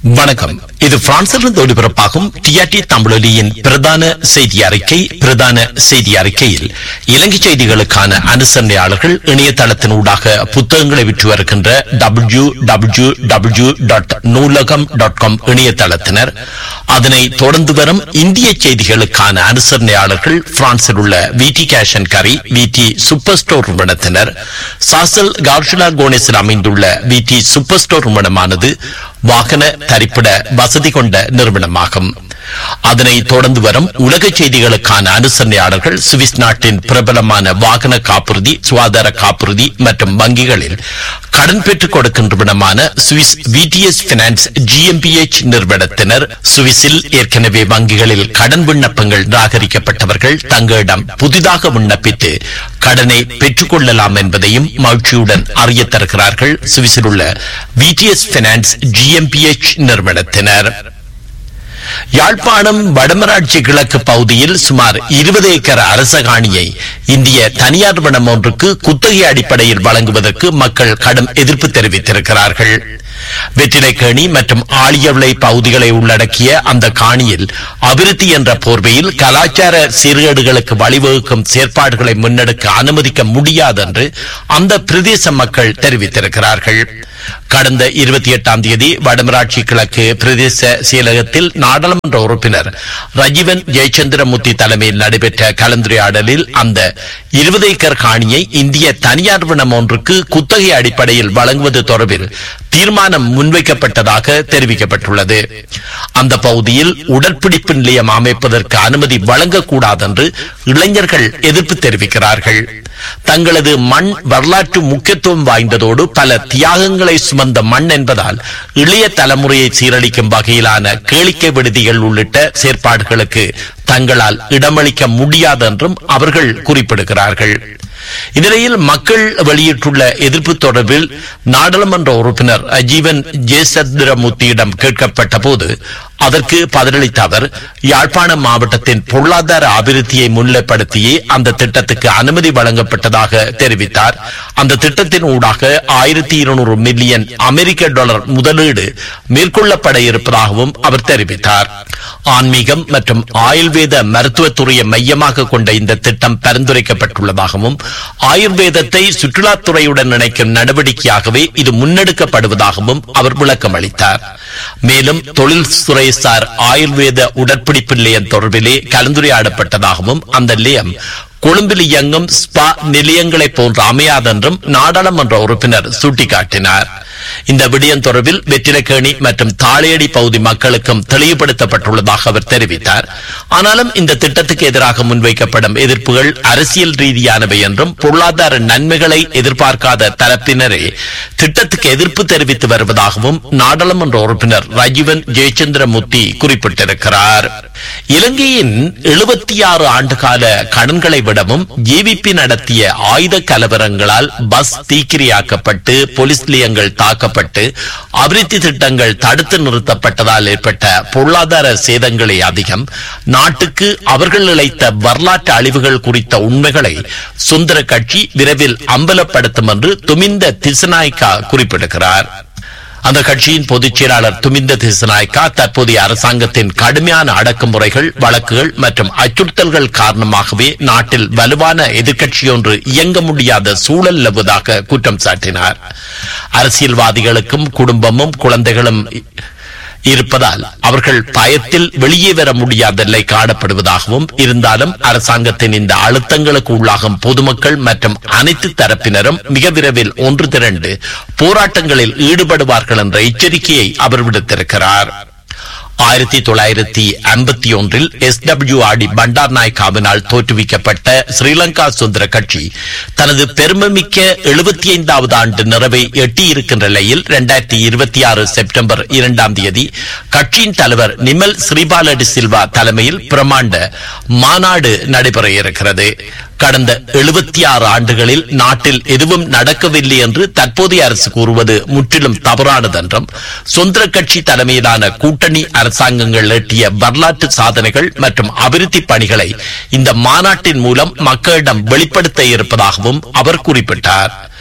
வணக்கம் இது பிரான்சிலிருந்து ஒலிபரப்பாகும் டிஆர்டி தமிழொலியின் பிரதான செய்தி அறிக்கை பிரதான செய்தி அறிக்கையில் இலங்கை செய்திகளுக்கான அனுசரணையாளர்கள் இணையதளத்தின் ஊடாக புத்தகங்களை விற்று வருகின்ற W W W dot Noolagam dot com இணையதளத்தினர் அதனை தொடர்ந்து வரும் இந்திய செய்திகளுக்கான அனுசரணையாளர்கள் பிரான்சில் உள்ள விடி கேஷ் அண்ட் கரி விடி சூப்பர் ஸ்டோர் நிறுவனத்தினர் சாசல் கார்ஷுலா கோனேஸில் அமைந்துள்ள விடி சூப்பர் ஸ்டோர் நிறுவனமானது வாகன தரிப்பிட வசதி கொண்ட நிறுவனமாகும் அதனை தொடர்ந்து வரும் உலக செய்திகளுக்கான அனுசரணையாளர்கள் சுவிஸ் நாட்டின் பிரபலமான வாகன காப்புறுதி சுகாதார காப்புறுதி மற்றும் வங்கிகளில் கடன் பெற்றுக் கொடுக்கும் நிறுவனமான சுவிஸ் விடிஎஸ் பினான்ஸ் ஜிஎம்பிஎச் நிறுவனத்தினர் சுவிஸில் ஏற்கனவே வங்கிகளில் கடன் விண்ணப்பங்கள் நிராகரிக்கப்பட்டவர்கள் தங்களிடம் புதிதாக விண்ணப்பித்து கடனை பெற்றுக் கொள்ளலாம் என்பதையும் மகிழ்ச்சியுடன் அறிய தருகிறார்கள் சுவிஸில் உள்ள விடிஎஸ் பினான்ஸ் ஜிஎம்பிஎச் நிறுவனத்தினர் யாழ்ப்பாணம் வடமராட்சி கிழக்கு பகுதியில் சுமார் இருபது ஏக்கர் அரச காணியை இந்திய தனியார் நிறுவனம் ஒன்றுக்கு குத்தகை அடிப்படையில் வழங்குவதற்கு மக்கள் கடும் எதிர்ப்பு தெரிவித்திருக்கிறார்கள் வெற்றிலைக்கேணி மற்றும் ஆழியவிளை பகுதிகளை உள்ளடக்கிய அந்த காணியில் அபிவிருத்தி என்ற போர்வையில் கலாச்சார சீர்கேடுகளுக்கு வழிவகுக்கும் செயற்பாடுகளை முன்னெடுக்க அனுமதிக்க முடியாது என்று அந்த பிரதேச மக்கள் தெரிவித்திருக்கிறார்கள் கடந்த இருபத்தி எட்டாம் தேதி வடமராட்சி கிழக்கு பிரதேச செயலகத்தில் நாடாளுமன்ற உறுப்பினர் ரஜீவன் ஜெயச்சந்திரமூர்த்தி தலைமையில் நடைபெற்ற கலந்துரையாடலில் அந்த இருபது ஏக்கர் காணியை இந்திய தனியார் நிறுவனம் ஒன்றுக்கு குத்தகை அடிப்படையில் வழங்குவது தொடர்பில் தீர்மானம் முன்வைக்கப்பட்டதாக தெரிவிக்கப்பட்டுள்ளது அந்த பகுதியில் உடற்பிடிப்பு நிலையம் அமைப்பதற்கு அனுமதி வழங்கக்கூடாது என்று இளைஞர்கள் எதிர்ப்பு தெரிவிக்கிறார்கள் தங்களது மண் வரலாற்று முக்கியத்துவம் வாய்ந்ததோடு பல தியாகங்களை சுமந்த மண் என்பதால் இளைய தலைமுறையை சீரழிக்கும் வகையிலான கேளிக்கை விடுதிகள் உள்ளிட்ட செயற்பாடுகளுக்கு தங்களால் இடமளிக்க முடியாது என்றும் அவர்கள் குறிப்பிடுகிறார்கள் இந்நிலையில் மக்கள் வெளியிட்டுள்ள எதிர்ப்பு தொடர்பில் நாடாளுமன்ற உறுப்பினர் அஜீவன் ஜெயசந்திரமூர்த்தியிடம் கேட்கப்பட்ட போது அதற்கு பதிலளித்த அவர் யாழ்ப்பாணம் மாவட்டத்தின் பொருளாதார அபிவிருத்தியை முன்னிலைப்படுத்தியே அந்த திட்டத்துக்கு அனுமதி வழங்கப்பட்டதாக தெரிவித்தார் அந்த திட்டத்தின் ஊடாக ஆயிரத்தி இருநூறு மில்லியன் அமெரிக்க டாலர் முதலீடு மேற்கொள்ளப்பட இருப்பதாகவும் அவர் தெரிவித்தார் ஆன்மீகம் மற்றும் ஆயுர்வேத மருத்துவத்துறையை மையமாக கொண்ட இந்த திட்டம் பரிந்துரைக்கப்பட்டுள்ளதாகவும் ஆயுர்வேதத்தை சுற்றுலாத்துறையுடன் இணைக்கும் நடவடிக்கையாகவே இது முன்னெடுக்கப்படுவதாகவும் அவர் விளக்கம் அளித்தார் மேலும் தொழில்துறை சார் ஆயுர்வேத உடற்பிடிப்பு நிலையம் தொடர்பிலே கலந்துரையாடப்பட்டதாகவும் அந்த நிலையம் கொழும்பில் இயங்கும் ஸ்பா நிலையங்களை போன்று அமையாதென்றும் நாடாளுமன்ற உறுப்பினர் சுட்டிக்காட்டினார் இந்த விடயம் தொடர்பில் வெற்றிலக்கேணி மற்றும் தாளையடி பகுதி மக்களுக்கும் தெளிவுபடுத்தப்பட்டுள்ளதாக அவர் தெரிவித்தார் ஆனாலும் இந்த திட்டத்துக்கு எதிராக முன்வைக்கப்படும் எதிர்ப்புகள் அரசியல் ரீதியானவை என்றும் பொருளாதார நன்மைகளை எதிர்பார்க்காத தரப்பினரே திட்டத்துக்கு எதிர்ப்பு தெரிவித்து வருவதாகவும் நாடாளுமன்ற உறுப்பினர் ரஜீவன் ஜெயச்சந்திரமூர்த்தி குறிப்பிட்டிருக்கிறார் இலங்கையின் எழுபத்தி ஆறு ஆண்டுகால கடன்களை விடவும் ஜேவிபி நடத்திய ஆயுத கலவரங்களால் பஸ் தீக்கிரியாக்கப்பட்டு போலீஸ் நிலையங்கள் தாக்கப்பட்டு அபிவிருத்தி திட்டங்கள் தடுத்து நிறுத்தப்பட்டதால் ஏற்பட்ட பொருளாதார சேதங்களே அதிகம் நாட்டுக்கு அவர்கள் இழைத்த வரலாற்று அழிவுகள் குறித்த உண்மைகளை சுந்தர கட்சி விரைவில் அம்பலப்படுத்தும் என்று துமிந்த திசநாய்க்கா குறிப்பிடுகிறார் அந்த கட்சியின் பொதுச் செயலாளர் துமிந்த திசநாயக்கா தற்போதைய அரசாங்கத்தின் கடுமையான அடக்குமுறைகள் வழக்குகள் மற்றும் அச்சுறுத்தல்கள் காரணமாகவே நாட்டில் வலுவான எதிர்க்கட்சியொன்று இயங்க முடியாத சூழல் நிலவுவதாக குற்றம் சாட்டினார் அரசியல்வாதிகளுக்கும் குடும்பமும் குழந்தைகளும் இருப்பதால் அவர்கள் பயத்தில் வெளியே வர முடியாத நிலை காணப்படுவதாகவும் இருந்தாலும் அரசாங்கத்தின் இந்த அழுத்தங்களுக்கு உள்ளாகும் பொதுமக்கள் மற்றும் அனைத்து தரப்பினரும் மிக விரைவில் ஒன்று திரண்டு போராட்டங்களில் ஈடுபடுவார்கள் என்ற எச்சரிக்கையை அவர் விடுத்திருக்கிறார் ஆயிரத்தி தொள்ளாயிரத்தி ஐம்பத்தி ஒன்றில் எஸ் டபிள்யூ ஆடி பண்டார் நாயக்காவினால் தோற்றுவிக்கப்பட்ட ஸ்ரீலங்கா சுதந்திர கட்சி தனது பெருமைமிக்க எழுபத்தி ஐந்தாவது ஆண்டு நிறைவை எட்டியிருக்கின்ற நிலையில் இரண்டாயிரத்தி இருபத்தி ஆறு செப்டம்பர் இரண்டாம் தேதி கட்சியின் தலைவர் நிமல் ஸ்ரீபாலடி சில்வா தலைமையில் பிரமாண்ட மாநாடு நடைபெற இருக்கிறது கடந்த எழுபத்தி ஆறு ஆண்டுகளில் நாட்டில் எதுவும் நடக்கவில்லை என்று தற்போதைய அரசு கூறுவது முற்றிலும் தவறானது என்றும் சுதந்திர கட்சி தலைமையிலான கூட்டணி அரசாங்கங்கள் எட்டிய வரலாற்று சாதனைகள் மற்றும் அபிவிருத்தி பணிகளை இந்த மாநாட்டின் மூலம் மக்களிடம் வெளிப்படுத்த இருப்பதாகவும் அவர் குறிப்பிட்டார்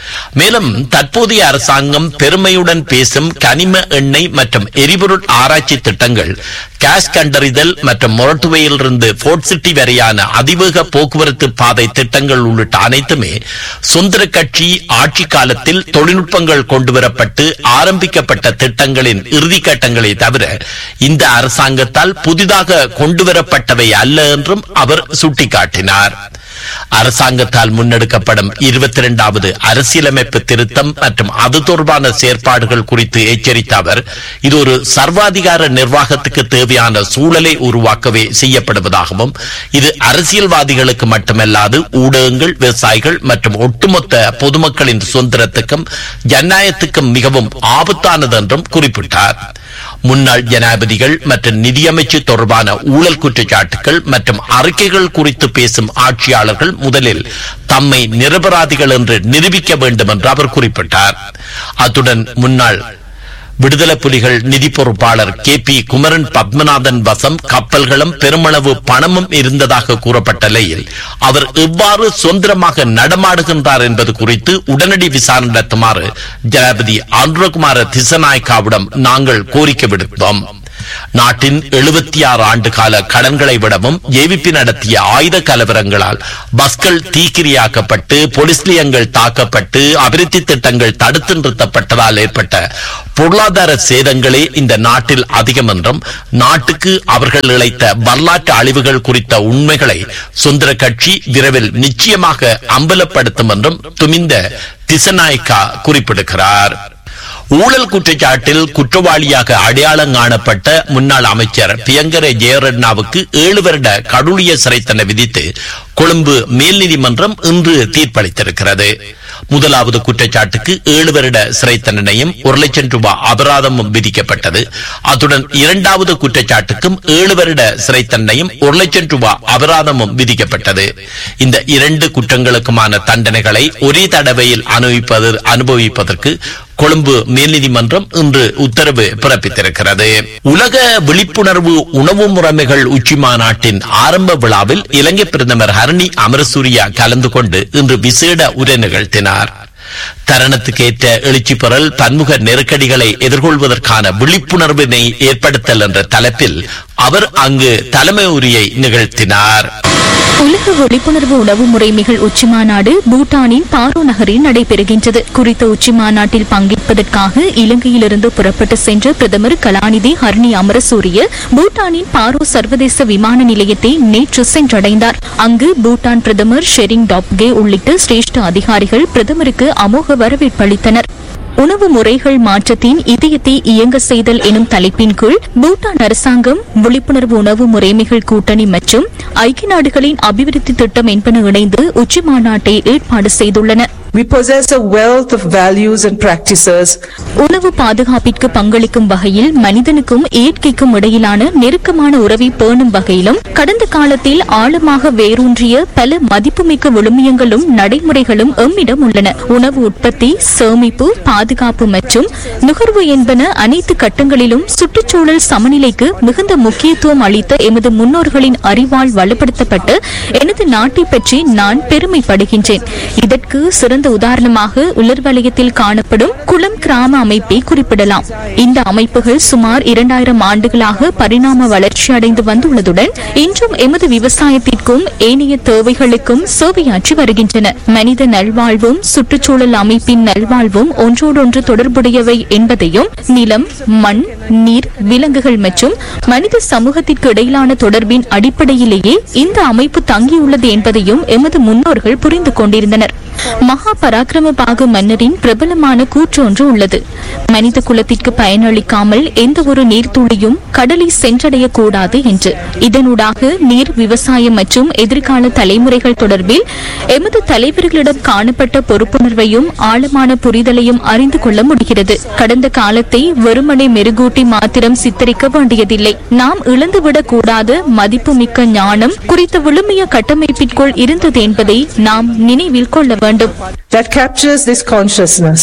மேலும் தற்போதைய அரசாங்கம் பெருமையுடன் பேசும் கனிம எண்ணெய் மற்றும் எரிபொருள் ஆராய்ச்சி திட்டங்கள் கேஸ் கண்டறிதல் மற்றும் மொரட்டுவையிலிருந்து போர்ட் சிட்டி வரையான அதிவேக போக்குவரத்து பாதை திட்டங்கள் உள்ளிட்ட அனைத்துமே சுந்தர கட்சி ஆட்சி காலத்தில் தொழில்நுட்பங்கள் கொண்டுவரப்பட்டு ஆரம்பிக்கப்பட்ட திட்டங்களின் இறுதி கட்டங்களை தவிர இந்த அரசாங்கத்தால் புதிதாக கொண்டுவரப்பட்டவை அல்ல என்றும் அவர் சுட்டிக்காட்டினார் அரசாங்கத்தால் முன்னெடுக்கப்படும் இருபத்தி இரண்டாவது அரசியலமைப்பு திருத்தம் மற்றும் அது தொடர்பான செயற்பாடுகள் குறித்து எச்சரித்த அவர் இது ஒரு சர்வாதிகார நிர்வாகத்துக்கு தேவையான சூழலை உருவாக்கவே செய்யப்படுவதாகவும் இது அரசியல்வாதிகளுக்கு மட்டுமல்லாது ஊடகங்கள் விவசாயிகள் மற்றும் ஒட்டுமொத்த பொதுமக்களின் சுதந்திரத்துக்கும் ஜனநாயகத்துக்கும் மிகவும் ஆபத்தானது என்றும் குறிப்பிட்டார் முன்னாள் ஜனாதிபதிகள் மற்றும் நிதியமைச்சு தொடர்பான ஊழல் குற்றச்சாட்டுகள் மற்றும் அறிக்கைகள் குறித்து பேசும் ஆட்சியாளர்கள் முதலில் தம்மை நிரபராதிகள் என்று நிரூபிக்க வேண்டும் என்று அவர் குறிப்பிட்டார் அத்துடன் முன்னாள் விடுதலை புலிகள் நிதி பொறுப்பாளர் கே பி குமரன் பத்மநாதன் வசம் கப்பல்களும் பெருமளவு பணமும் இருந்ததாக கூறப்பட்ட நிலையில் அவர் எவ்வாறு சுதந்திரமாக நடமாடுகின்றார் என்பது குறித்து உடனடி விசாரணை நடத்துமாறு ஜனாதிபதி ஆந்திரகுமார திசநாயக்காவிடம் நாங்கள் கோரிக்கை விடுத்தோம் நாட்டின் எழுபத்தி ஆறு ஆண்டு கால கடன்களை விடவும் ஏவிபி நடத்திய ஆயுத கலவரங்களால் பஸ்கள் தீக்கிரியாக்கப்பட்டு போலீஸ் நிலையங்கள் தாக்கப்பட்டு அபிவிருத்தி திட்டங்கள் தடுத்து நிறுத்தப்பட்டதால் ஏற்பட்ட பொருளாதார சேதங்களே இந்த நாட்டில் அதிகம் என்றும் நாட்டுக்கு அவர்கள் இழைத்த வரலாற்று அழிவுகள் குறித்த உண்மைகளை சுந்தர கட்சி விரைவில் நிச்சயமாக அம்பலப்படுத்தும் என்றும் துமிந்த திசநாயக்கா குறிப்பிடுகிறார் ஊழல் குற்றச்சாட்டில் குற்றவாளியாக அடையாளம் காணப்பட்ட முன்னாள் அமைச்சர் பியங்கர ஜெயரட்னாவுக்கு ஏழு வருட கடூழிய சிறை தண்டனை விதித்து கொழும்பு மேல் நீதிமன்றம் இன்று தீர்ப்பளித்திருக்கிறது முதலாவது குற்றச்சாட்டுக்கு ஏழு வருட சிறை தண்டனையும் ஒரு லட்சம் ரூபாய் அபராதமும் விதிக்கப்பட்டது அத்துடன் இரண்டாவது குற்றச்சாட்டுக்கும் ஏழு வருட சிறை தண்டனையும் ஒரு லட்சம் ரூபாய் அபராதமும் விதிக்கப்பட்டது இந்த இரண்டு குற்றங்களுக்குமான தண்டனைகளை ஒரே தடவையில் அனுபவிப்பது அனுபவிப்பதற்கு கொழும்பு மேல்நீதிமன்றம் இன்று உத்தரவு பிறப்பித்திருக்கிறது உலக விழிப்புணர்வு உணவு முறைமைகள் உச்சி மாநாட்டின் ஆரம்ப விழாவில் இலங்கை பிரதமர் ஹரணி அமரசூரியா கலந்து கொண்டு இன்று விசேட உரை நிகழ்த்தினார் தருணத்துக்கேற்ற எழுச்சி பெறல் பன்முக நெருக்கடிகளை எதிர்கொள்வதற்கான விழிப்புணர்வினை ஏற்படுத்தல் என்ற தலைப்பில் அவர் அங்கு தலைமை உரையை நிகழ்த்தினார் உலக விழிப்புணர்வு உணவு முறைமைகள் உச்சி மாநாடு பூட்டானின் பாரோ நகரில் நடைபெறுகின்றது குறித்த உச்சி மாநாட்டில் பங்கேற்பதற்காக இலங்கையிலிருந்து புறப்பட்டு சென்ற பிரதமர் கலாநிதி ஹர்னி அமரசூரிய பூட்டானின் பாரோ சர்வதேச விமான நிலையத்தை நேற்று சென்றடைந்தார் அங்கு பூட்டான் பிரதமர் ஷெரிங் டாப்கே உள்ளிட்ட சிரேஷ்ட அதிகாரிகள் பிரதமருக்கு அமோக வரவேற்பளித்தனர் உணவு முறைகள் மாற்றத்தின் இதயத்தை இயங்க செய்தல் எனும் தலைப்பின் கீழ் பூட்டான் அரசாங்கம் விழிப்புணர்வு உணவு முறைமைகள் கூட்டணி மற்றும் ஐக்கிய நாடுகளின் அபிவிருத்தி திட்டம் என்பன இணைந்து உச்சி மாநாட்டை ஏற்பாடு செய்துள்ளன We possess a wealth of values and practices உணவு பாதுகாப்பிற்கு பங்களிக்கும் வகையில் மனிதனுக்கும் இயற்கைக்கும் இடையிலான நெருக்கமான உறவை பேணும் வகையிலும் கடந்த காலத்தில் ஆழமாக வேரூன்றிய பல மதிப்புமிக்க விழுமியங்களும் நடைமுறைகளும் எம்மிடம் உள்ளன உணவு உற்பத்தி சேமிப்பு பாதுகாப்பு மற்றும் நுகர்வு என்பன அனைத்து கட்டங்களிலும் சுற்றுச்சூழல் சமநிலைக்கு மிகுந்த முக்கியத்துவம் அளித்த எமது முன்னோர்களின் அறிவால் வலுப்படுத்தப்பட்ட எனது நாட்டை பற்றி நான் பெருமைப்படுகின்றேன் இதற்கு சிறந்த உதாரணமாக உலர் வலயத்தில் காணப்படும் குளம் கிராம அமைப்பை குறிப்பிடலாம் இந்த அமைப்புகள் சுமார் இரண்டாயிரம் ஆண்டுகளாக பரிணாம வளர்ச்சி அடைந்து வந்துள்ளதுடன் இன்றும் எமது விவசாயத்திற்கும் ஏனைய தேவைகளுக்கும் சேவையாற்றி வருகின்றன மனித நல்வாழ்வும் சுற்றுச்சூழல் அமைப்பின் நல்வாழ்வும் ஒன்றோடொன்று தொடர்புடையவை என்பதையும் நிலம் மண் நீர் விலங்குகள் மற்றும் மனித சமூகத்திற்கு இடையிலான தொடர்பின் அடிப்படையிலேயே இந்த அமைப்பு தங்கியுள்ளது என்பதையும் எமது முன்னோர்கள் புரிந்து கொண்டிருந்தனர் மகா பராக்கிரம பாகு மன்னரின் பிரபலமான கூற்று ஒன்று உள்ளது மனித குலத்திற்கு பயனளிக்காமல் எந்த ஒரு நீர்த்துளியும் கடலை சென்றடைய கூடாது என்று இதனூடாக நீர் விவசாயம் மற்றும் எதிர்கால தலைமுறைகள் தொடர்பில் எமது தலைவர்களிடம் காணப்பட்ட பொறுப்புணர்வையும் ஆழமான புரிதலையும் அறிந்து கொள்ள முடிகிறது கடந்த காலத்தை வெறுமனே மெருகூட்டி மாத்திரம் சித்தரிக்க வேண்டியதில்லை நாம் இழந்துவிடக் கூடாத மதிப்புமிக்க ஞானம் குறித்த விழுமிய கட்டமைப்பிற்குள் இருந்தது என்பதை நாம் நினைவில் கொள்ள வேண்டும் that captures this consciousness.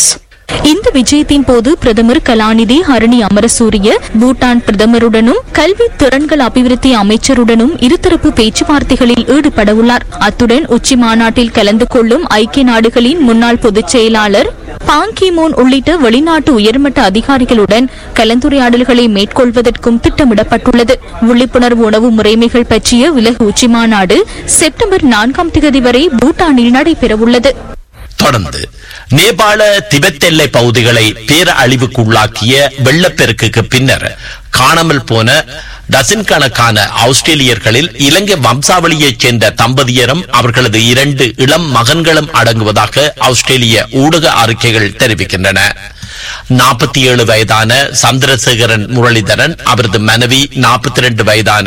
இந்த விஜயத்தின் போது பிரதமர் கலாநிதி ஹரணி அமரசூரிய பூட்டான் பிரதமருடனும் கல்வி திறன்கள் அபிவிருத்தி அமைச்சருடனும் இருதரப்பு பேச்சுவார்த்தைகளில் ஈடுபட உள்ளார் அத்துடன் உச்சி மாநாட்டில் கலந்து கொள்ளும் ஐக்கிய நாடுகளின் முன்னாள் பொதுச் செயலாளர் பாங் கிமோன் உள்ளிட்ட வெளிநாட்டு உயர்மட்ட அதிகாரிகளுடன் கலந்துரையாடல்களை மேற்கொள்வதற்கும் திட்டமிடப்பட்டுள்ளது விழிப்புணர்வு உணவு முறைமைகள் பற்றிய உலக உச்சிமாநாடு செப்டம்பர் நான்காம் தேதி வரை பூட்டானில் நடைபெறவுள்ளது தொடர்ந்து நேபாள திபெத் எல்லை பகுதிகளை பேரழிவுக்குள்ளாக்கிய வெள்ளப்பெருக்குக்கு பின்னர் காணாமல் போன டசின் கணக்கான ஆஸ்திரேலியர்களில் இலங்கை வம்சாவளியைச் சேர்ந்த தம்பதியரும் அவர்களது இரண்டு இளம் மகன்களும் அடங்குவதாக ஆஸ்திரேலிய ஊடக அறிக்கைகள் தெரிவிக்கின்றன நாற்பத்தி ஏழு வயதான சந்திரசேகரன் முரளிதரன் அவரது மனைவி நாற்பத்தி ரெண்டு வயதான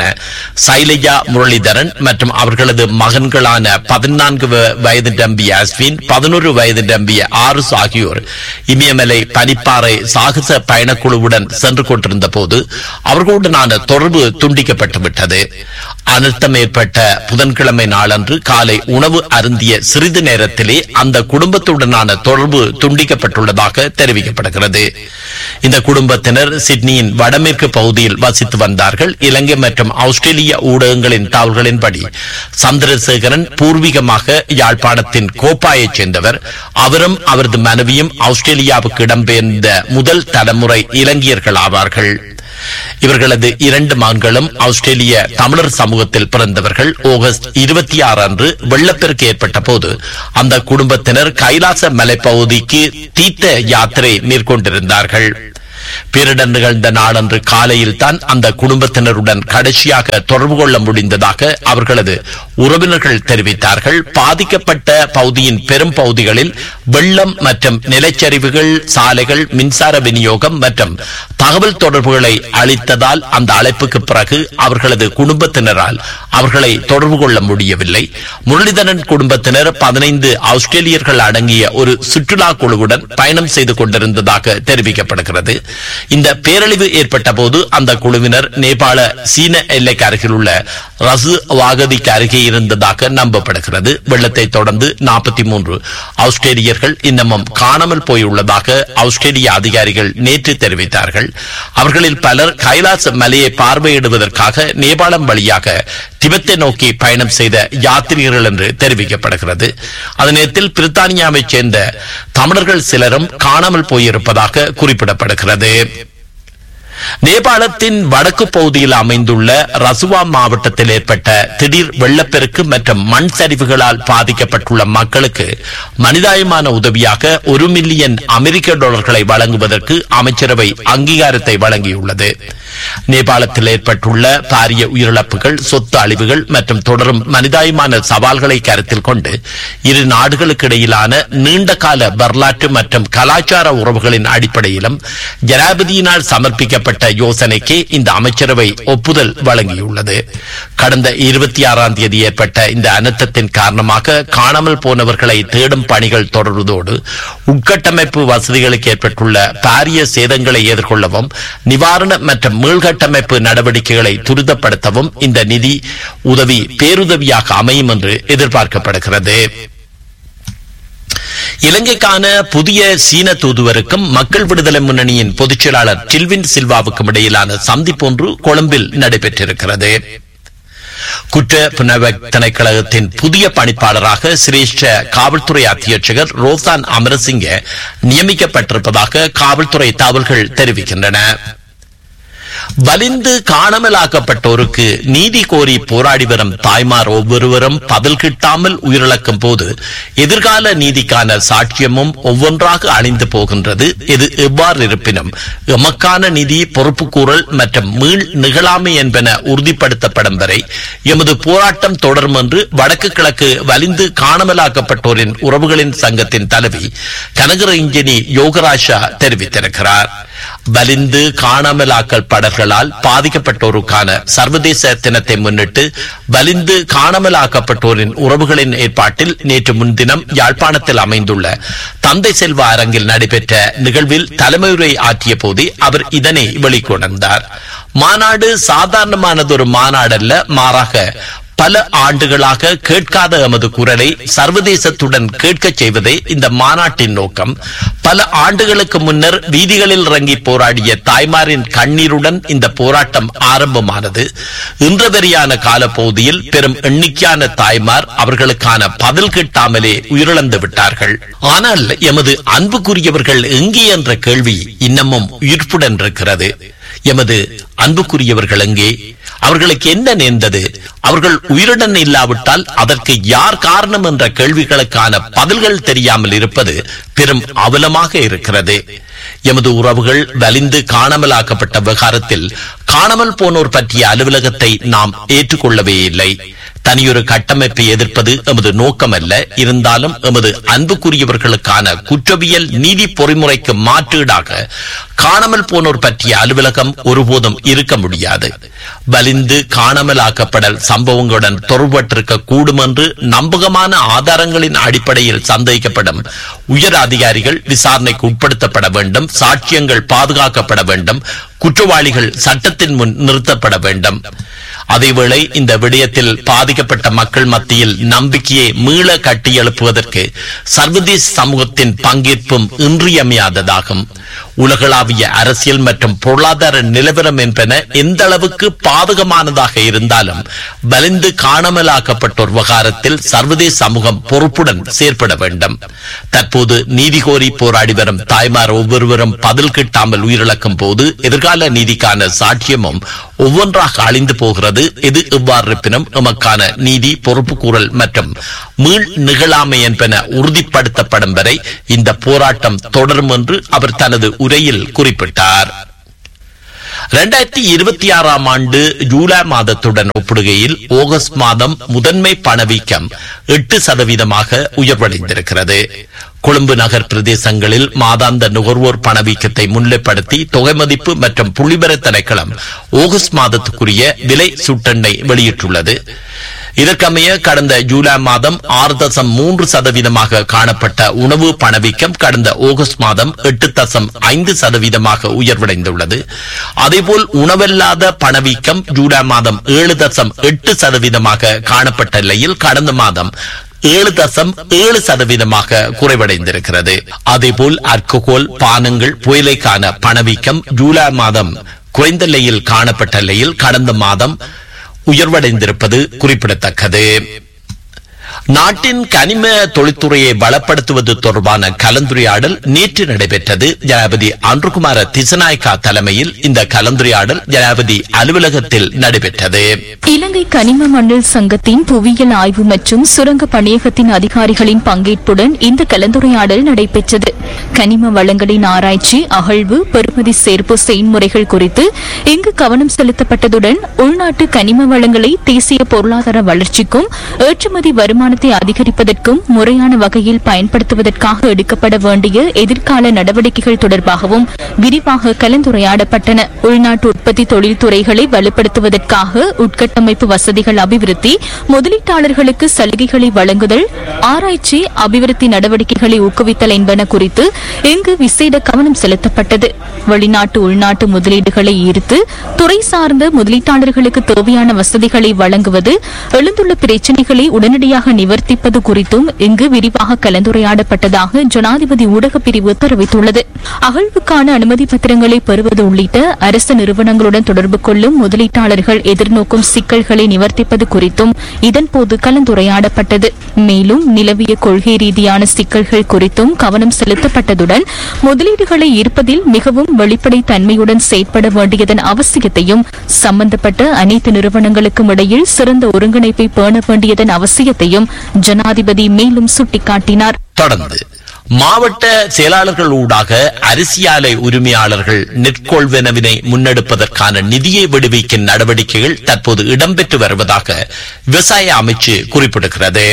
சைலஜா முரளிதரன் மற்றும் அவர்களது மகன்களான பதினான்கு வயது நம்பிய அஸ்வின் பதினோரு வயது நம்பிய ஆறுஸ் ஆகியோர் இமயமலை பனிப்பாறை சாகச பயணக்குழுவுடன் சென்று கொண்டிருந்த போது அவர்களுடனான தொடர்பு துண்டிக்கப்பட்டு விட்டது அனர்த்தம் ஏற்பட்ட புதன்கிழமை நாளன்று காலை உணவு அருந்திய சிறிது நேரத்திலே அந்த குடும்பத்துடனான தொடர்பு துண்டிக்கப்பட்டுள்ளதாக தெரிவிக்கப்படுகிறது இந்த குடும்பத்தினர் சிட்னியின் வடமேற்கு பகுதியில் வசித்து வந்தார்கள் இலங்கை மற்றும் ஆஸ்திரேலிய ஊடகங்களின் தகவல்களின்படி சந்திரசேகரன் பூர்வீகமாக யாழ்ப்பாணத்தின் கோப்பாயைச் சேர்ந்தவர் அவரும் அவரது மனைவியும் ஆஸ்திரேலியாவுக்கு இடம்பெயர்ந்த முதல் தலைமுறை இலங்கையர்கள் ஆவார்கள் இவர்களது இரண்டு மகன்களும் ஆஸ்திரேலிய தமிழர் சமூகத்தில் பிறந்தவர்கள் ஆகஸ்ட் இருபத்தி ஆறு அன்று வெள்ளப்பெருக்கு ஏற்பட்ட போது அந்த குடும்பத்தினர் கைலாச மலைப்பகுதிக்கு தீர்த்த யாத்திரை மேற்கொண்டிருந்தார்கள் பேரிடர் நிகழ்ந்த நாளன்று காலையில் தான் அந்த குடும்பத்தினருடன் கடைசியாக தொடர்பு கொள்ள முடிந்ததாக அவர்களது உறவினர்கள் தெரிவித்தார்கள் பாதிக்கப்பட்ட பகுதியின் பெரும் பகுதிகளில் வெள்ளம் மற்றும் நிலச்சரிவுகள் சாலைகள் மின்சார விநியோகம் மற்றும் தகவல் தொடர்புகளை அளித்ததால் அந்த அழைப்புக்கு பிறகு அவர்களது குடும்பத்தினரால் அவர்களை தொடர்பு கொள்ள முடியவில்லை முரளிதரன் குடும்பத்தினர் பதினைந்து ஆஸ்திரேலியர்கள் அடங்கிய ஒரு சுற்றுலா குழுவுடன் பயணம் செய்து கொண்டிருந்ததாக தெரிவிக்கப்படுகிறது இந்த பேரழிவு ஏற்பட்ட போது அந்த குழுவினர் நேபாள சீன எல்லைக்கு அருகில் உள்ள ரசு வாகதிக்கு அருகே இருந்ததாக நம்பப்படுகிறது வெள்ளத்தை தொடர்ந்து நாற்பத்தி மூன்று ஆஸ்திரேலியர்கள் இன்னமும் காணாமல் போயுள்ளதாக ஆஸ்திரேலிய அதிகாரிகள் நேற்று தெரிவித்தார்கள் அவர்களில் பலர் கைலாஸ் மலையை பார்வையிடுவதற்காக நேபாளம் வழியாக திபெத்தை நோக்கி பயணம் செய்த யாத்ரீகர்கள் என்று தெரிவிக்கப்படுகிறது அதே நேரத்தில் பிரித்தானியாவைச் சேர்ந்த தமிழர்கள் சிலரும் காணாமல் போயிருப்பதாக குறிப்பிடப்படுகிறது நேபாளத்தின் வடக்கு பகுதியில் அமைந்துள்ள ரசுவா மாவட்டத்தில் ஏற்பட்ட திடீர் வெள்ளப்பெருக்கு மற்றும் மண் சரிவுகளால் பாதிக்கப்பட்டுள்ள மக்களுக்கு மனிதாயமான உதவியாக ஒரு மில்லியன் அமெரிக்க டாலர்களை வழங்குவதற்கு அமைச்சரவை அங்கீகாரத்தை வழங்கியுள்ளது நேபாளத்தில் ஏற்பட்டுள்ள பாரிய உயிரிழப்புகள் சொத்து அழிவுகள் மற்றும் தொடரும் மனிதாயமான சவால்களை கருத்தில் கொண்டு இரு நாடுகளுக்கு இடையிலான நீண்ட கால வரலாற்று மற்றும் கலாச்சார உறவுகளின் அடிப்படையிலும் ஜனாதிபதியினால் சமர்ப்பிக்கப்பட்ட யோசனைக்கு இந்த அமைச்சரவை ஒப்புதல் வழங்கியுள்ளது கடந்த இருபத்தி ஆறாம் தேதி ஏற்பட்ட இந்த அனர்த்தத்தின் காரணமாக காணாமல் போனவர்களை தேடும் பணிகள் தொடர்வதோடு உட்கட்டமைப்பு வசதிகளுக்கு ஏற்பட்டுள்ள பாரிய சேதங்களை எதிர்கொள்ளவும் நிவாரண மற்றும் மீள்கட்டமைப்பு நடவடிக்கைகளை துரிதப்படுத்தவும் இந்த நிதி உதவி பேருதவியாக அமையும் என்று எதிர்பார்க்கப்படுகிறது இலங்கைக்கான புதிய சீன தூதுவருக்கும் மக்கள் விடுதலை முன்னணியின் பொதுச் செயலாளர் டில்வின் சில்வாவுக்கும் இடையிலான சந்திப்பு ஒன்று கொழும்பில் நடைபெற்றிருக்கிறது குற்ற புனர்வக் திணைக்களகத்தின் புதிய பணிப்பாளராக சிரேஷ்ட காவல்துறை அத்தியட்சகர் ரோசான் அமரசிங்க நியமிக்கப்பட்டிருப்பதாக காவல்துறை தகவல்கள் தெரிவிக்கின்றன வலிந்து காணாமலாக்கப்பட்டோருக்கு நீதி கோரி போராடி வரும் தாய்மார் ஒவ்வொருவரும் பதில் கிட்டாமல் உயிரிழக்கும் போது எதிர்கால நீதிக்கான சாட்சியமும் ஒவ்வொன்றாக அணிந்து போகின்றது இது எவ்வாறு இருப்பினும் எமக்கான நிதி பொறுப்புக்கூறல் மற்றும் மீள் நிகழாமை என்பன உறுதிப்படுத்தப்படும் வரை எமது போராட்டம் தொடரும் என்று வடக்கு கிழக்கு வலிந்து காணாமலாக்கப்பட்டோரின் உறவுகளின் சங்கத்தின் தலைவி கனகர இன்ஜினி யோகராஜா தெரிவித்திருக்கிறார் வலிந்து காணாமலாக்கல் படர்களால் பாதிக்கப்பட்டோருக்கான சர்வதேச தினத்தை முன்னிட்டு வலிந்து காணாமலாக்கப்பட்டோரின் உறவுகளின் ஏற்பாட்டில் நேற்று முன்தினம் யாழ்ப்பாணத்தில் அமைந்துள்ள தந்தை செல்வ அரங்கில் நடைபெற்ற நிகழ்வில் தலைமையுரை ஆற்றிய போதே அவர் இதனை வெளிக்கொணர்ந்தார் மாநாடு சாதாரணமானதொரு மாநாடல்ல மாறாக பல ஆண்டுகளாக கேட்காத எமது குரலை சர்வதேசத்துடன் கேட்கச் செய்வதே இந்த மாநாட்டின் நோக்கம் பல ஆண்டுகளுக்கு முன்னர் வீதிகளில் இறங்கி போராடிய தாய்மாரின் கண்ணீருடன் இந்த போராட்டம் ஆரம்பமானது இன்று வரையான காலப்பகுதியில் பெரும் எண்ணிக்கையான தாய்மார் அவர்களுக்கான பதில் கிட்டாமலே உயிரிழந்து விட்டார்கள் ஆனால் எமது அன்புக்குரியவர்கள் எங்கே என்ற கேள்வி இன்னமும் உயிர்ப்புடன் இருக்கிறது எமது அன்புக்குரியவர்கள் எங்கே அவர்களுக்கு என்ன நேர்ந்தது அவர்கள் உயிருடன் இல்லாவிட்டால் அதற்கு யார் காரணம் என்ற கேள்விகளுக்கான பதில்கள் தெரியாமல் இருப்பது பெரும் அவலமாக இருக்கிறது எமது உறவுகள் வலிந்து காணாமலாக்கப்பட்ட விவகாரத்தில் காணாமல் போனோர் பற்றிய அலுவலகத்தை நாம் ஏற்றுக்கொள்ளவே இல்லை தனியொரு கட்டமைப்பை எதிர்ப்பது எமது நோக்கமல்ல இருந்தாலும் எமது அன்புக்குரியவர்களுக்கான குற்றவியல் நீதி பொறிமுறைக்கு மாற்றீடாக காணாமல் போனோர் பற்றிய அலுவலகம் ஒருபோதும் இருக்க முடியாது வலிந்து காணாமலாக்கப்படல் சம்பவங்களுடன் தொடர்பட்டிருக்க கூடும் என்று நம்பகமான ஆதாரங்களின் அடிப்படையில் சந்தேகிக்கப்படும் உயர் அதிகாரிகள் விசாரணைக்கு உட்படுத்தப்பட வேண்டும் சாட்சியங்கள் பாதுகாக்கப்பட வேண்டும் குற்றவாளிகள் சட்டத்தின் முன் நிறுத்தப்பட வேண்டும் அதேவேளை இந்த விடயத்தில் பாதிக்கப்பட்ட மக்கள் மத்தியில் நம்பிக்கையை மீள கட்டியெழுப்புவதற்கு சர்வதேச சமூகத்தின் பங்கேற்பும் இன்றியமையாததாகும் உலகளாவிய அரசியல் மற்றும் பொருளாதார நிலவரம் என்பன எந்த அளவுக்கு பாதகமானதாக இருந்தாலும் வலிந்து காணாமலாக்கப்பட்டோர் விவகாரத்தில் சர்வதேச சமூகம் பொறுப்புடன் செயற்பட வேண்டும் தற்போது நீதி கோரி போராடி வரும் தாய்மார் ஒவ்வொருவரும் பதில் கிட்டாமல் உயிரிழக்கும் போது எதிர்கால நீதிக்கான சாட்சியமும் ஒவ்வொன்றாக அழிந்து போகிறது இது எவ்வாறு இருப்பினும் எமக்கான நீதி பொறுப்பு கூறல் மற்றும் மீள் நிகழாமை என்பன உறுதிப்படுத்தப்படும் வரை இந்த போராட்டம் தொடரும் என்று அவர் தனது உரையில் குறிப்பிட்டார் இரண்டாயிரத்தி இருபத்தி ஆறாம் ஆண்டு ஜூலை மாதத்துடன் ஒப்பிடுகையில் ஆகஸ்ட் மாதம் முதன்மை பணவீக்கம் எட்டு சதவீதமாக உயர்வடைந்திருக்கிறது கொழும்பு நகர் பிரதேசங்களில் மாதாந்த நுகர்வோர் பணவீக்கத்தை முன்னிலைப்படுத்தி தொகை மதிப்பு மற்றும் புள்ளிபர திணைக்களம் ஆகஸ்ட் மாதத்துக்குரிய விலை சுட்டெண்ணை வெளியிட்டுள்ளது இதற்கமைய கடந்த ஜூலை மாதம் ஆறு தசம் மூன்று சதவீதமாக காணப்பட்ட உணவு பணவீக்கம் கடந்த ஆகஸ்ட் மாதம் எட்டு தசம் ஐந்து சதவீதமாக உயர்வடைந்துள்ளது அதேபோல் உணவல்லாத பணவீக்கம் ஜூலை மாதம் ஏழு தசம் எட்டு சதவீதமாக காணப்பட்ட நிலையில் கடந்த மாதம் ஏழு தசம் ஏழு சதவீதமாக குறைவடைந்திருக்கிறது அதேபோல் அல்கோகோல் பானங்கள் புயலைக்கான பணவீக்கம் ஜூலை மாதம் குறைந்த நிலையில் காணப்பட்ட நிலையில் கடந்த மாதம் உயர்வடைந்திருப்பது குறிப்பிடத்தக்கது நாட்டின் கனிம தொழில்துறையை பலப்படுத்துவது தொடர்பான கலந்துரையாடல் நேற்று நடைபெற்றது ஜனாபதி அன்றுகுமார திசநாயக்கா தலைமையில் இந்த கலந்துரையாடல் ஜனாபதி அலுவலகத்தில் நடைபெற்றது இலங்கை கனிம மண்டல் சங்கத்தின் புவியியல் ஆய்வு மற்றும் சுரங்க பணியகத்தின் அதிகாரிகளின் பங்கேற்புடன் இந்த கலந்துரையாடல் நடைபெற்றது கனிம வளங்களின் ஆராய்ச்சி அகழ்வு பெறுமதி சேர்ப்பு செயல்முறைகள் குறித்து இங்கு கவனம் செலுத்தப்பட்டதுடன் உள்நாட்டு கனிம வளங்களை தேசிய பொருளாதார வளர்ச்சிக்கும் ஏற்றுமதி வருமானத்தை அதிகரிப்பதற்கும் முறையான வகையில் பயன்படுத்துவதற்காக எடுக்கப்பட வேண்டிய எதிர்கால நடவடிக்கைகள் தொடர்பாகவும் விரிவாக கலந்துரையாடப்பட்டன உள்நாட்டு உற்பத்தி தொழில்துறைகளை வலுப்படுத்துவதற்காக உட்கட்டமைப்பு வசதிகள் அபிவிருத்தி முதலீட்டாளர்களுக்கு சலுகைகளை வழங்குதல் ஆராய்ச்சி அபிவிருத்தி நடவடிக்கைகளை ஊக்குவித்தல் என்பன குறித்து இங்கு விசேட கவனம் செலுத்தப்பட்டது வெளிநாட்டு உள்நாட்டு முதலீடுகளை ஈர்த்து துறை சார்ந்த முதலீட்டாளர்களுக்கு தேவையான வசதிகளை வழங்குவது எழுந்துள்ள பிரச்சினைகளை உடனடியாக நிவர்த்திப்பது குறித்தும் இங்கு விரிவாக கலந்துரையாடப்பட்டதாக ஜனாதிபதி ஊடகப் பிரிவு தெரிவித்துள்ளது அகழ்வுக்கான அனுமதி பத்திரங்களை பெறுவது உள்ளிட்ட அரசு நிறுவனங்களுடன் தொடர்பு கொள்ளும் முதலீட்டாளர்கள் எதிர்நோக்கும் சிக்கல்களை நிவர்த்திப்பது குறித்தும் இதன்போது கலந்துரையாடப்பட்டது மேலும் நிலவிய கொள்கை ரீதியான சிக்கல்கள் குறித்தும் கவனம் செலுத்தப்பட்டதுடன் முதலீடுகளை ஈர்ப்பதில் மிகவும் வெளிப்படை தன்மையுடன் செயற்பட வேண்டியதன் அவசியத்தையும் சம்பந்தப்பட்ட அனைத்து நிறுவனங்களுக்கும் இடையில் சிறந்த ஒருங்கிணைப்பை பேண வேண்டியதன் அவசியத்தையும் ஜனாதிபதி மேலும் சுட்டிக்காட்டினார் தொடர்ந்து மாவட்ட செயலாளர்கள் ஊடாக அரிசி ஆலை உரிமையாளர்கள் நெற்கொள்வனவினை முன்னெடுப்பதற்கான நிதியை விடுவிக்கும் நடவடிக்கைகள் தற்போது இடம்பெற்று வருவதாக விவசாய அமைச்சு குறிப்பிடுகிறது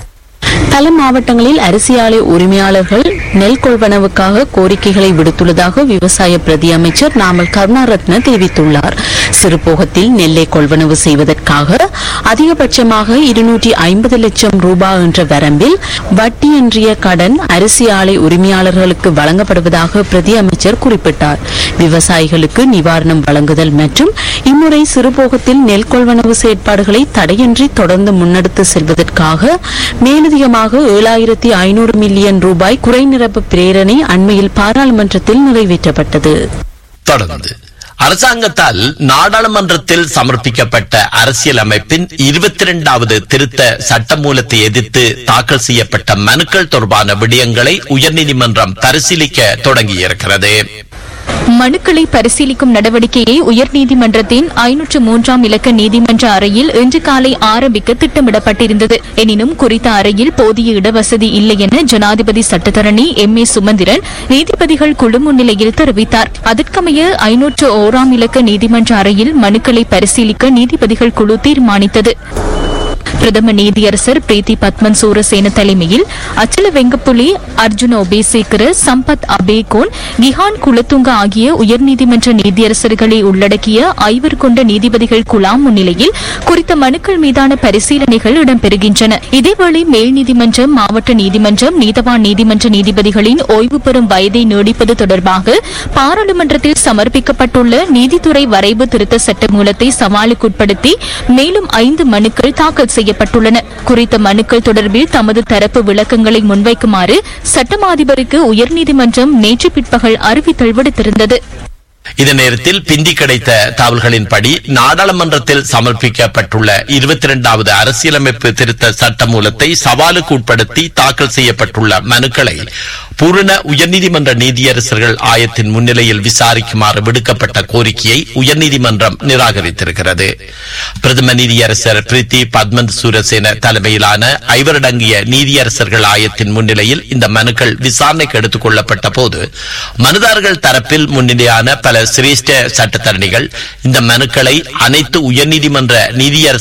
பல மாவட்டங்களில் அரிசி ஆலை உரிமையாளர்கள் நெல் கொள்வனவுக்காக கோரிக்கைகளை விடுத்துள்ளதாக விவசாய பிரதி அமைச்சர் நாமல் கருணாரத்ன தெரிவித்துள்ளார் சிறுபோகத்தில் நெல்லை கொள்வனவு செய்வதற்காக அதிகபட்சமாக இருநூற்றி ஐம்பது லட்சம் ரூபாய் என்ற வரம்பில் வட்டியின்றிய கடன் அரிசி ஆலை உரிமையாளர்களுக்கு வழங்கப்படுவதாக பிரதி அமைச்சர் குறிப்பிட்டார் விவசாயிகளுக்கு நிவாரணம் வழங்குதல் மற்றும் இம்முறை சிறுபோகத்தில் நெல் கொள்வனவு செயற்பாடுகளை தடையின்றி தொடர்ந்து முன்னெடுத்து செல்வதற்காக மேலதிகமாக ஏழாயிரத்தி ஐநூறு மில்லியன் ரூபாய் குறைநிரப்பு பிரேரணை அண்மையில் பாராளுமன்றத்தில் நிறைவேற்றப்பட்டது தொடர்ந்து அரசாங்கத்தால் நாடாளுமன்றத்தில் சமர்ப்பிக்கப்பட்ட அரசியல் அமைப்பின் இருபத்தி இரண்டாவது திருத்த சட்டமூலத்தை எதிர்த்து தாக்கல் செய்யப்பட்ட மனுக்கள் தொடர்பான விடயங்களை உயர்நீதிமன்றம் பரிசீலிக்க தொடங்கியிருக்கிறது மனுக்களை பரிசீலிக்கும் நடவடிக்கையை உயர்நீதிமன்றத்தின் ஐநூற்று மூன்றாம் இலக்க நீதிமன்ற அறையில் இன்று காலை ஆரம்பிக்க திட்டமிடப்பட்டிருந்தது எனினும் குறித்த அறையில் போதிய இடவசதி இல்லை என ஜனாதிபதி சட்டத்தரணி எம் ஏ சுமந்திரன் நீதிபதிகள் குழு முன்னிலையில் தெரிவித்தார் அதற்கமைய ஐநூற்று ஓராம் இலக்க நீதிமன்ற அறையில் மனுக்களை பரிசீலிக்க நீதிபதிகள் குழு தீர்மானித்தது பிரதம நீதியரசர் பிரீத்தி பத்மன் சூரசேன தலைமையில் அச்சல வெங்கப்புலி அர்ஜுன ஒபேசேகர சம்பத் அபேகோன் கிஹான் குலத்துங்க ஆகிய உயர்நீதிமன்ற நீதியரசர்களை உள்ளடக்கிய ஐவர் கொண்ட நீதிபதிகள் குழாம் முன்னிலையில் குறித்த மனுக்கள் மீதான பரிசீலனைகள் இடம்பெறுகின்றன இதேவேளை மேல் நீதிமன்றம் மாவட்ட நீதிமன்றம் நீதவான் நீதிமன்ற நீதிபதிகளின் ஓய்வு பெறும் வயதை நீடிப்பது தொடர்பாக பாராளுமன்றத்தில் சமர்ப்பிக்கப்பட்டுள்ள நீதித்துறை வரைவு திருத்த சட்டமூலத்தை சவாலுக்குட்படுத்தி மேலும் ஐந்து மனுக்கள் தாக்கல் செய்யப்பட்டுள்ளன குறித்த மனுக்கள் தொடர்பில் தமது தரப்பு விளக்கங்களை முன்வைக்குமாறு சட்டமா அதிபருக்கு உயர்நீதிமன்றம் நேற்று பிற்பகல் அறிவித்தல் விடுத்திருந்தது இதே நேரத்தில் பிந்தி கிடைத்த தகவல்களின்படி நாடாளுமன்றத்தில் சமர்ப்பிக்கப்பட்டுள்ள இருபத்தி இரண்டாவது அரசியலமைப்பு திருத்த சட்டமூலத்தை சவாலுக்கு உட்படுத்தி தாக்கல் செய்யப்பட்டுள்ள மனுக்களை பூரண உயர்நீதிமன்ற நீதியரசர்கள் ஆயத்தின் முன்னிலையில் விசாரிக்குமாறு விடுக்கப்பட்ட கோரிக்கையை உயர்நீதிமன்றம் நிராகரித்திருக்கிறது பிரதம நீதியரசர் பிரீத்தி பத்மந்த் சூரசேன தலைமையிலான ஐவரடங்கிய நீதியரசர்கள் ஆயத்தின் முன்னிலையில் இந்த மனுக்கள் விசாரணைக்கு எடுத்துக் கொள்ளப்பட்ட போது மனுதாரர்கள் தரப்பில் முன்னிலையான பல சிரேஷ்ட சட்டத்தரணிகள் இந்த மனுக்களை அனைத்து உயர்நீதிமன்ற நீதியரசர்